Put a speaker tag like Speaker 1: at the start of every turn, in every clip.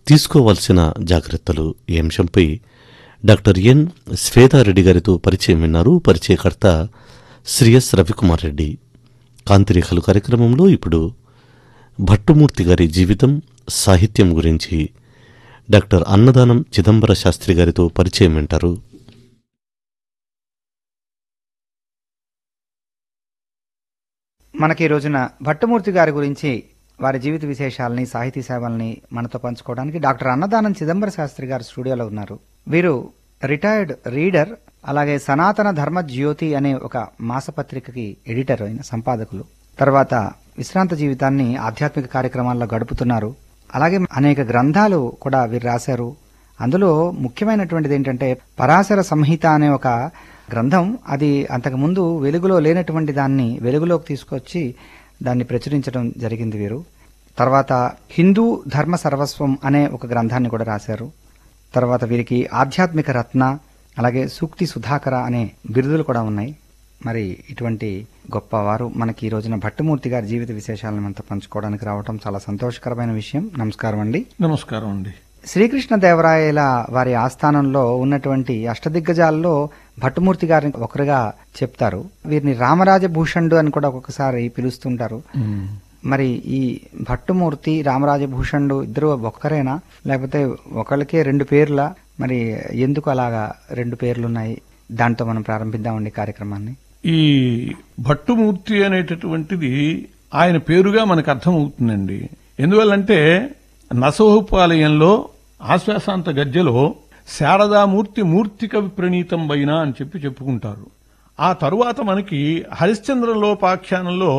Speaker 1: తీసుకోవాల్సిన జాగ్రత్తలు ఈ అంశంపై డాక్టర్ ఎన్ శ్వేతారెడ్డి గారితో పరిచయం విన్నారు పరిచయకర్త శ్రీ ఎస్ రవికుమార్ రెడ్డి కాంతిరేఖలు కార్యక్రమంలో ఇప్పుడు భట్టుమూర్తి గారి జీవితం సాహిత్యం గురించి డాక్టర్ అన్నదానం చిదంబర శాస్త్రి గారితో పరిచయం వింటారు
Speaker 2: మనకి ఈ రోజున భట్టమూర్తి గారి గురించి వారి జీవిత విశేషాలని సాహితీ సేవల్ని మనతో పంచుకోవడానికి డాక్టర్ అన్నదానం చిదంబర శాస్త్రి గారు స్టూడియోలో ఉన్నారు వీరు రిటైర్డ్ రీడర్ అలాగే సనాతన ధర్మ జ్యోతి అనే ఒక మాసపత్రికకి ఎడిటర్ అయిన సంపాదకులు తర్వాత విశ్రాంత జీవితాన్ని ఆధ్యాత్మిక కార్యక్రమాల్లో గడుపుతున్నారు అలాగే అనేక గ్రంథాలు కూడా వీరు రాశారు అందులో ముఖ్యమైనటువంటిది ఏంటంటే పరాశర సంహిత అనే ఒక గ్రంథం అది అంతకుముందు వెలుగులో లేనటువంటి దాన్ని వెలుగులోకి తీసుకొచ్చి దాన్ని ప్రచురించడం జరిగింది వీరు తర్వాత హిందూ ధర్మ సర్వస్వం అనే ఒక గ్రంథాన్ని కూడా రాశారు తర్వాత వీరికి ఆధ్యాత్మిక రత్న అలాగే సూక్తి సుధాకర అనే బిరుదులు కూడా ఉన్నాయి మరి ఇటువంటి గొప్పవారు మనకి ఈ రోజున భట్టుమూర్తి గారి జీవిత విశేషాలను మనతో పంచుకోవడానికి రావటం చాలా సంతోషకరమైన విషయం నమస్కారం అండి
Speaker 3: నమస్కారం అండి
Speaker 2: శ్రీకృష్ణదేవరాయల వారి ఆస్థానంలో ఉన్నటువంటి అష్టదిగ్గజాల్లో భట్టుమూర్తి గారిని ఒకరుగా చెప్తారు వీరిని రామరాజభూషణుడు అని కూడా ఒక్కొక్కసారి పిలుస్తుంటారు మరి ఈ భట్టుమూర్తి రామరాజభూషణుడు ఇద్దరు ఒక్కరేనా లేకపోతే ఒకళ్ళకే రెండు పేర్ల మరి ఎందుకు అలాగా రెండు పేర్లున్నాయి దాంతో మనం ప్రారంభిద్దామండి కార్యక్రమాన్ని
Speaker 3: ఈ భట్టుమూర్తి అనేటటువంటిది ఆయన పేరుగా మనకు అర్థమవుతుందండి ఎందువల్లంటే నసోహుపాలయంలో ఆశ్వాసాంత గద్యలో శారదామూర్తి మూర్తికవి ప్రణీతం వైన అని చెప్పి చెప్పుకుంటారు ఆ తరువాత మనకి హరిశ్చంద్రలోపాఖ్యానంలో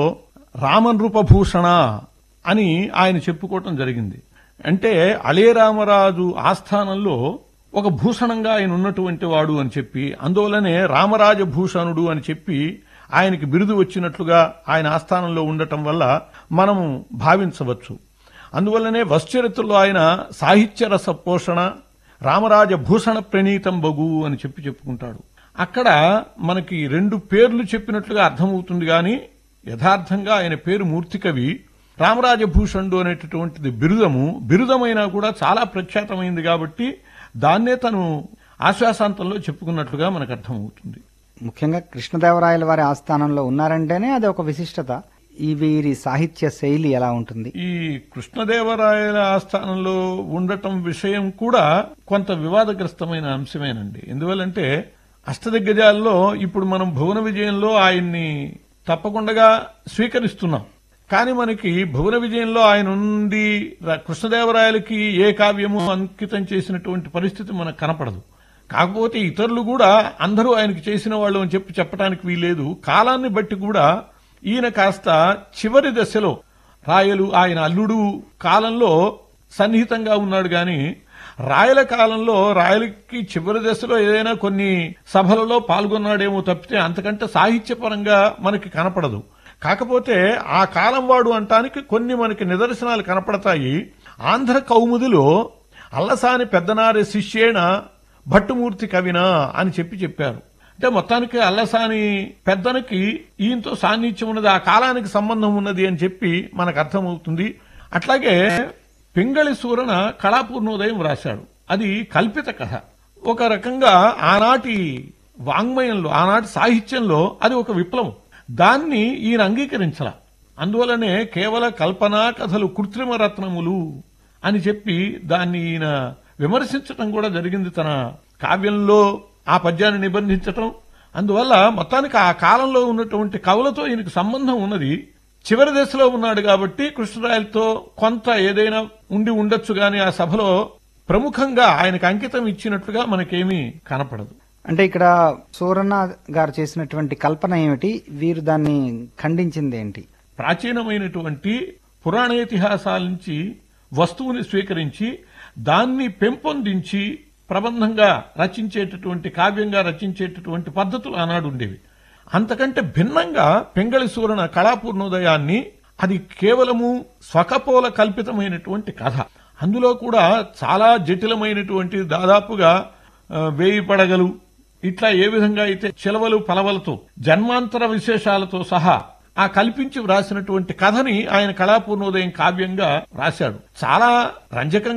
Speaker 3: రామనృపభూషణ అని ఆయన చెప్పుకోవటం జరిగింది అంటే అళేరామరాజు ఆస్థానంలో ఒక భూషణంగా ఆయన ఉన్నటువంటి వాడు అని చెప్పి అందువలనే రామరాజభూషణుడు అని చెప్పి ఆయనకి బిరుదు వచ్చినట్లుగా ఆయన ఆస్థానంలో ఉండటం వల్ల మనము భావించవచ్చు అందువల్లనే వశ్చరిత్రలో ఆయన సాహిత్య రస పోషణ రామరాజ భూషణ ప్రణీతం బగు అని చెప్పి చెప్పుకుంటాడు అక్కడ మనకి రెండు పేర్లు చెప్పినట్లుగా అర్థమవుతుంది గాని యథార్థంగా ఆయన పేరు మూర్తికవి రామరాజభూషణుడు అనేటటువంటిది బిరుదము బిరుదమైనా కూడా చాలా ప్రఖ్యాతమైంది కాబట్టి దాన్నే తను ఆశ్వాసాంతంలో చెప్పుకున్నట్లుగా మనకు అర్థమవుతుంది
Speaker 2: ముఖ్యంగా కృష్ణదేవరాయల వారి ఆస్థానంలో ఉన్నారంటేనే అది ఒక విశిష్టత ఈ వీరి సాహిత్య శైలి ఎలా ఉంటుంది
Speaker 3: ఈ కృష్ణదేవరాయల ఆస్థానంలో ఉండటం విషయం కూడా కొంత వివాదగ్రస్తమైన అంశమేనండి ఎందువల్లంటే అష్టదిగ్గజాల్లో ఇప్పుడు మనం భువన విజయంలో ఆయన్ని తప్పకుండా స్వీకరిస్తున్నాం కానీ మనకి భువన విజయంలో ఆయన ఉండి ర- కృష్ణదేవరాయలకి ఏ కావ్యము అంకితం చేసినటువంటి పరిస్థితి మనకు కనపడదు కాకపోతే ఇతరులు కూడా అందరూ ఆయనకి చేసిన వాళ్ళు అని చెప్పి చెప్పడానికి వీలేదు కాలాన్ని బట్టి కూడా ఈయన కాస్త చివరి దశలో రాయలు ఆయన అల్లుడు కాలంలో సన్నిహితంగా ఉన్నాడు గాని రాయల కాలంలో రాయలకి చివరి దశలో ఏదైనా కొన్ని సభలలో పాల్గొన్నాడేమో తప్పితే అంతకంటే సాహిత్యపరంగా మనకి కనపడదు కాకపోతే ఆ కాలం వాడు అంటానికి కొన్ని మనకి నిదర్శనాలు కనపడతాయి ఆంధ్ర కౌముదిలో అల్లసాని పెద్దనారి శిష్యేణ భట్టుమూర్తి కవిన అని చెప్పి చెప్పారు అంటే మొత్తానికి అల్లసాని పెద్దనకి ఈయంతో సాన్నిధ్యం ఉన్నది ఆ కాలానికి సంబంధం ఉన్నది అని చెప్పి మనకు అర్థమవుతుంది అట్లాగే పింగళి సూరన కళాపూర్ణోదయం రాశాడు అది కల్పిత కథ ఒక రకంగా ఆనాటి వాంగ్మయంలో ఆనాటి సాహిత్యంలో అది ఒక విప్లవం దాన్ని ఈయన అంగీకరించల అందువలనే కేవల కల్పనా కథలు కృత్రిమ రత్నములు అని చెప్పి దాన్ని ఈయన విమర్శించటం కూడా జరిగింది తన కావ్యంలో ఆ పద్యాన్ని నిబంధించటం అందువల్ల మొత్తానికి ఆ కాలంలో ఉన్నటువంటి కవులతో ఈయనకు సంబంధం ఉన్నది చివరి దశలో ఉన్నాడు కాబట్టి కృష్ణరాయలతో కొంత ఏదైనా ఉండి ఉండొచ్చు గాని ఆ సభలో ప్రముఖంగా ఆయనకు అంకితం ఇచ్చినట్లుగా మనకేమీ కనపడదు
Speaker 2: అంటే ఇక్కడ సూరన్న గారు చేసినటువంటి కల్పన ఏమిటి వీరు దాన్ని ఖండించింది ఏంటి
Speaker 3: ప్రాచీనమైనటువంటి పురాణేతిహాసాల నుంచి వస్తువుని స్వీకరించి దాన్ని పెంపొందించి ప్రబంధంగా రచించేటటువంటి కావ్యంగా రచించేటటువంటి పద్ధతులు ఆనాడు ఉండేవి అంతకంటే భిన్నంగా పెంగళి సూరణ కళాపూర్ణోదయాన్ని అది కేవలము స్వకపోల కల్పితమైనటువంటి కథ అందులో కూడా చాలా జటిలమైనటువంటి దాదాపుగా ఆ, వేయి పడగలు ఇట్లా ఏ విధంగా అయితే చిలవలు పలవలతో జన్మాంతర విశేషాలతో సహా ఆ కల్పించి వ్రాసినటువంటి కథని ఆయన కళాపూర్ణోదయం కావ్యంగా రాశాడు చాలా రంజకంగా